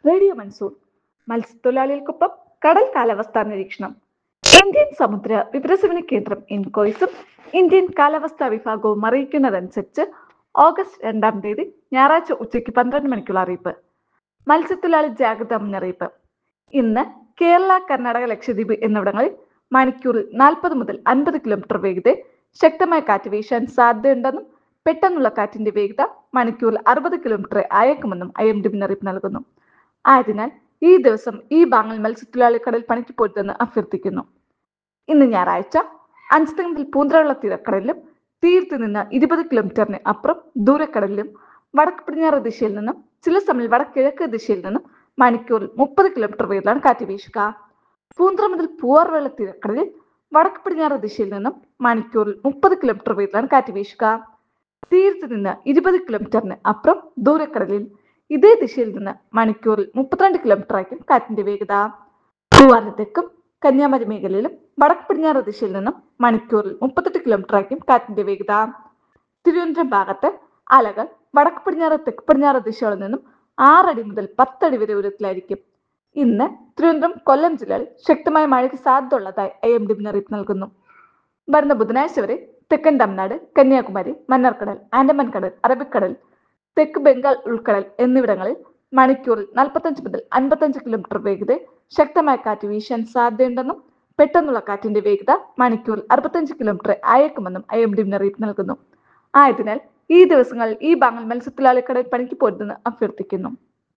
radio monsoon മത്സ്യത്തൊഴിലാളികൾക്കൊപ്പം കടൽ കാലാവസ്ഥാ നിരീക്ഷണം ഇന്ത്യൻ സമുദ്ര വിവരസേവന കേന്ദ്രം ഇൻകോയ്സും ഇന്ത്യൻ കാലാവസ്ഥാ വിഭാഗവും അറിയിക്കുന്നതനുസരിച്ച് ഓഗസ്റ്റ് രണ്ടാം തീയതി ഞായറാഴ്ച ഉച്ചയ്ക്ക് പന്ത്രണ്ട് മണിക്കുള്ള അറിയിപ്പ് മത്സ്യത്തൊഴിലാളി ജാഗ്രതാ മുന്നറിയിപ്പ് ഇന്ന് കേരള കർണാടക ലക്ഷദ്വീപ് എന്നിവിടങ്ങളിൽ മണിക്കൂറിൽ നാൽപ്പത് മുതൽ അൻപത് കിലോമീറ്റർ വേഗതയിൽ ശക്തമായ കാറ്റ് വീശാൻ സാധ്യതയുണ്ടെന്നും പെട്ടെന്നുള്ള കാറ്റിന്റെ വേഗത മണിക്കൂറിൽ അറുപത് കിലോമീറ്റർ അയക്കുമെന്നും ഐ എം ഡി മുന്നറിയിപ്പ് നൽകുന്നു ആയതിനാൽ ഈ ദിവസം ഈ ഭാഗങ്ങൾ മത്സ്യത്തൊഴിലാളി കടൽ പണിക്ക് പോരുതെന്ന് അഭ്യർത്ഥിക്കുന്നു ഇന്ന് ഞായറാഴ്ച അഞ്ച് മുതൽ പൂന്തറയുള്ള തീരക്കടലിലും തീരത്ത് നിന്ന് ഇരുപത് കിലോമീറ്ററിന് അപ്പുറം ദൂരക്കടലിലും വടക്ക് പടിഞ്ഞാറ് ദിശയിൽ നിന്നും ചില സമയം വടക്കിഴക്ക് ദിശയിൽ നിന്നും മണിക്കൂറിൽ മുപ്പത് കിലോമീറ്റർ വേഗത്തിലാണ് കാറ്റ് വീശുക പൂന്തറ മുതൽ പൂവാർവെള്ള തീരക്കടലിൽ വടക്ക് പടിഞ്ഞാറ് ദിശയിൽ നിന്നും മണിക്കൂറിൽ മുപ്പത് കിലോമീറ്റർ വേഗത്തിലാണ് കാറ്റ് വീശുക തീരത്ത് നിന്ന് ഇരുപത് കിലോമീറ്ററിന് അപ്പുറം ദൂരക്കടലിൽ ഇതേ ദിശയിൽ നിന്ന് മണിക്കൂറിൽ മുപ്പത്തിരണ്ട് കിലോമീറ്റർ ആയിരിക്കും കാറ്റിന്റെ വേഗത പൂവാറിന് തെക്കും കന്യാകുമാരി മേഖലയിലും വടക്ക് പടിഞ്ഞാറ് ദിശയിൽ നിന്നും മണിക്കൂറിൽ മുപ്പത്തെട്ട് കിലോമീറ്റർ ആയിരിക്കും കാറ്റിന്റെ വേഗത തിരുവനന്തപുരം ഭാഗത്ത് അലകൾ വടക്ക് പടിഞ്ഞാറ് തെക്ക് പടിഞ്ഞാറ് ദിശകളിൽ നിന്നും ആറടി മുതൽ പത്തടി വരെ ഉയരത്തിലായിരിക്കും ഇന്ന് തിരുവനന്തപുരം കൊല്ലം ജില്ലകളിൽ ശക്തമായ മഴയ്ക്ക് സാധ്യത ഉള്ളതായി ഐ എം ഡി മുന്നറിയിപ്പ് നൽകുന്നു വരുന്ന ബുധനാഴ്ച വരെ തെക്കൻ തമിഴ്നാട് കന്യാകുമാരി മന്നാർക്കടൽ ആൻഡമാൻ കടൽ അറബിക്കടൽ തെക്ക് ബംഗാൾ ഉൾക്കടൽ എന്നിവിടങ്ങളിൽ മണിക്കൂറിൽ നാൽപ്പത്തഞ്ച് മുതൽ അൻപത്തഞ്ച് കിലോമീറ്റർ വേഗതയിൽ ശക്തമായ കാറ്റ് വീശാൻ സാധ്യതയുണ്ടെന്നും പെട്ടെന്നുള്ള കാറ്റിന്റെ വേഗത മണിക്കൂറിൽ അറുപത്തഞ്ച് കിലോമീറ്റർ അയക്കുമെന്നും ഐ എം ഡി മുന്നറിയിപ്പ് നൽകുന്നു ആയതിനാൽ ഈ ദിവസങ്ങളിൽ ഈ ഭാഗങ്ങൾ മത്സ്യത്തൊഴിലാളിക്കടൽ പണിക്ക് പോരുതെന്ന് അഭ്യർത്ഥിക്കുന്നു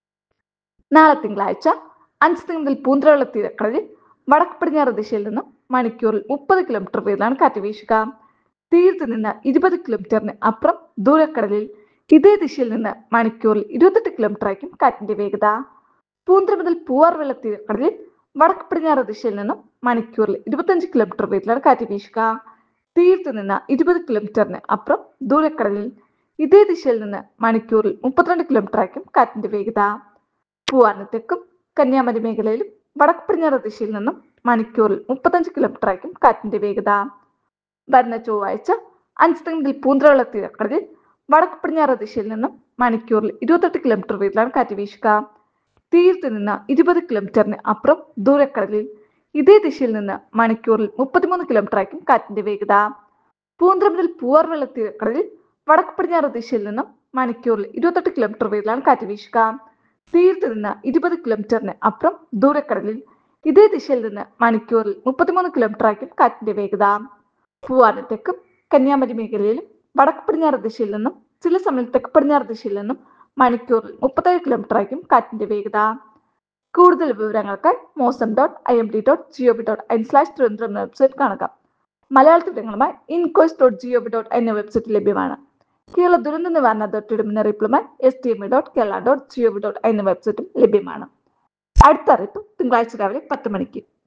നാളെ തിങ്കളാഴ്ച അഞ്ച് മുതൽ പൂന്തറയുള്ള തീരക്കടലിൽ വടക്ക് പടിഞ്ഞാറ് ദിശയിൽ നിന്നും മണിക്കൂറിൽ മുപ്പത് കിലോമീറ്റർ വേഗത്തിലാണ് കാറ്റ് വീശുക തീരത്ത് നിന്ന് ഇരുപത് കിലോമീറ്ററിന് അപ്പുറം ദൂരക്കടലിൽ ഇതേ ദിശയിൽ നിന്ന് മണിക്കൂറിൽ ഇരുപത്തെട്ട് കിലോമീറ്റർ ആയിരിക്കും കാറ്റിന്റെ വേഗത പൂന്തറ മുതൽ പൂവാർവെള്ള തീരക്കടലിൽ വടക്ക് പടിഞ്ഞാറ് ദിശയിൽ നിന്നും മണിക്കൂറിൽ ഇരുപത്തഞ്ച് കിലോമീറ്റർ വേഗത്തിലാണ് കാറ്റ് വീശുക തീരത്ത് നിന്ന് ഇരുപത് കിലോമീറ്ററിന് അപ്പുറം ദൂരക്കടലിൽ ഇതേ ദിശയിൽ നിന്ന് മണിക്കൂറിൽ മുപ്പത്തിരണ്ട് കിലോമീറ്റർ ആയിരിക്കും കാറ്റിന്റെ വേഗത പൂവാറിന് തെക്കും കന്യാകുമാരി മേഖലയിലും വടക്ക് പടിഞ്ഞാറ് ദിശയിൽ നിന്നും മണിക്കൂറിൽ മുപ്പത്തഞ്ച് കിലോമീറ്റർ ആയിരിക്കും കാറ്റിന്റെ വേഗത വരുന്ന ചൊവ്വാഴ്ച അഞ്ച് മുതൽ പൂന്തറയുള്ള തീരക്കടലിൽ വടക്ക് പടിഞ്ഞാറ് ദിശയിൽ നിന്നും മണിക്കൂറിൽ ഇരുപത്തെട്ട് കിലോമീറ്റർ വേഗത്തിലാണ് കാറ്റ് വീശുക തീരത്ത് നിന്ന് ഇരുപത് കിലോമീറ്ററിന് അപ്പുറം ദൂരക്കടലിൽ ഇതേ ദിശയിൽ നിന്ന് മണിക്കൂറിൽ മുപ്പത്തിമൂന്ന് കിലോമീറ്റർ ആയിരിക്കും കാറ്റിന്റെ വേഗത പൂന്തറ മുതൽ പൂവാർവെള്ള തീരക്കടലിൽ വടക്ക് പടിഞ്ഞാറ് ദിശയിൽ നിന്നും മണിക്കൂറിൽ ഇരുപത്തെട്ട് കിലോമീറ്റർ വേഗത്തിലാണ് കാറ്റ് വീശുക തീരത്ത് നിന്ന് ഇരുപത് കിലോമീറ്ററിന് അപ്പുറം ദൂരക്കടലിൽ ഇതേ ദിശയിൽ നിന്ന് മണിക്കൂറിൽ മുപ്പത്തിമൂന്ന് കിലോമീറ്റർ ആയിരിക്കും കാറ്റിന്റെ വേഗത പൂവാറിന് തെക്കും കന്യാകുമാരി മേഖലയിലും വടക്ക് പടിഞ്ഞാറ് ദിശയിൽ നിന്നും ചില സമയം തെക്ക് പടിഞ്ഞാറ് ദിശയിൽ നിന്നും മണിക്കൂറിൽ മുപ്പത്തേഴ് കിലോമീറ്റർ ആയിരിക്കും കാറ്റിന്റെ വേഗത കൂടുതൽ വിവരങ്ങൾക്കായി mausam dot I M D dot G O V dot in slash Thiruvananthapuram എന്ന വെബ്സൈറ്റ് കാണുക മലയാളത്തിൽ വിവരങ്ങളുമായി INCOIS dot G O V dot എന്ന വെബ്സൈറ്റ് ലഭ്യമാണ് കേരള ദുരന്ത നിവാരണ അതോറിറ്റിയുടെ മുന്നറിയിപ്പുമായി S T M dot Kerala dot G O V dot എന്ന വെബ്സൈറ്റും ലഭ്യമാണ് അടുത്ത അറിയിപ്പ് തിങ്കളാഴ്ച രാവിലെ പത്ത് മണിക്ക്